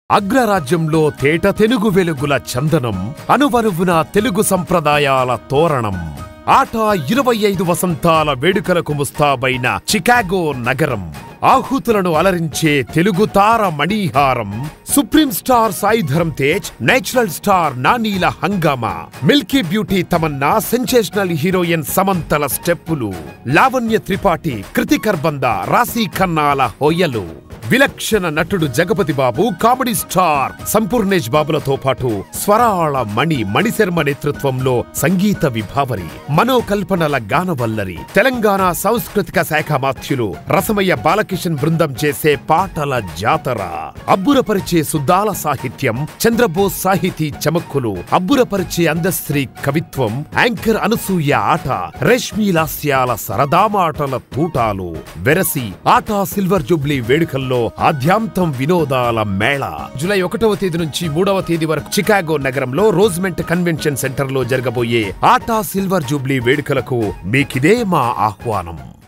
అగ్రరాజ్యంలో తేట తెలుగు వెలుగుల చందనం అనువనువున తెలుగు సంప్రదాయాల తోరణం ఆట ఇరవై ఐదు వసంతాల వేడుకలకు ముస్తాబైన చికాగో నగరం ఆహుతులను అలరించే తెలుగు తార మణిహారం supreme star Sai Dharam Tej natural star నానీల హంగామా milky beauty Tamannaah sensational heroine సమంతల స్టెప్పులు లావణ్య త్రిపాఠి కృతికర్ బంద రాశీ ఖన్నాల హొయ్యలు విలక్షణ నటుడు జగపతి బాబు కామెడీ స్టార్ సంపూర్ణేష్ బాబులతో పాటు స్వరాళ మణి మణిశర్మ నేతృత్వంలో సంగీత విభావరి మనోకల్పనల గానవల్లరి తెలంగాణ సాంస్కృతిక శాఖ మాత్యులు రసమయ్య బాలకిషన్ బృందం చేసే పాటల జాతర అబ్బురపరిచే సుద్దాల సాహిత్యం చంద్రబోస్ సాహితీ చమక్కులు అబ్బురపరిచే అందశ్రీ కవిత్వం యాంకర్ అనసూయ ఆట రేష్మీ లాస్యాల సరదామాటల తూటాలు వెరసి ఆటా సిల్వర్ జూబ్లీ వేడుకల్లో ఆద్యాంతం వినోదాల మేళ జూలై ఒకటవ తేదీ నుంచి మూడవ తేదీ వరకు చికాగో నగరంలో రోజ్మెంట్ కన్వెన్షన్ సెంటర్ లో జరగబోయే ఆటా సిల్వర్ జూబ్లీ వేడుకలకు మీకిదే మా ఆహ్వానం